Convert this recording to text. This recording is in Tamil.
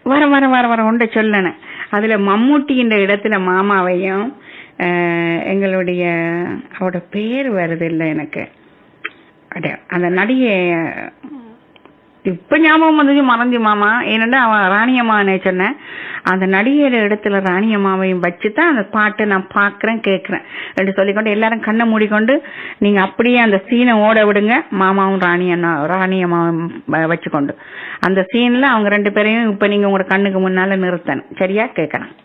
வர வர வர வர உண்ட சொல்லணும் அதுல மம்மூட்டின்ற இடத்துல மாமாவையும் அஹ், எங்களுடைய அவட பேர் வருது இல்ல எனக்கு அட அந்த நடிகை இப்ப ஞாபகம் வந்து மறந்தி மாமா ஏனென்றா அவன் ராணியம்மானே சொன்னேன் அந்த நடிகையோட இடத்துல ராணியம்மாவையும் வச்சுதான் அந்த பாட்டை நான் பாக்குறேன் கேக்குறேன் என்று சொல்லிக்கொண்டு எல்லாரும் கண்ணை மூடிக்கொண்டு நீங்க அப்படியே அந்த சீனை ஓட விடுங்க மாமாவும் ராணியண்ணா ராணியம்மாவும் வ- வச்சுக்கொண்டு அந்த சீன்ல அவங்க ரெண்டு பேரையும் இப்ப நீங்க உங்களோட கண்ணுக்கு முன்னால நிறுத்தணும் சரியா கேட்கலாம்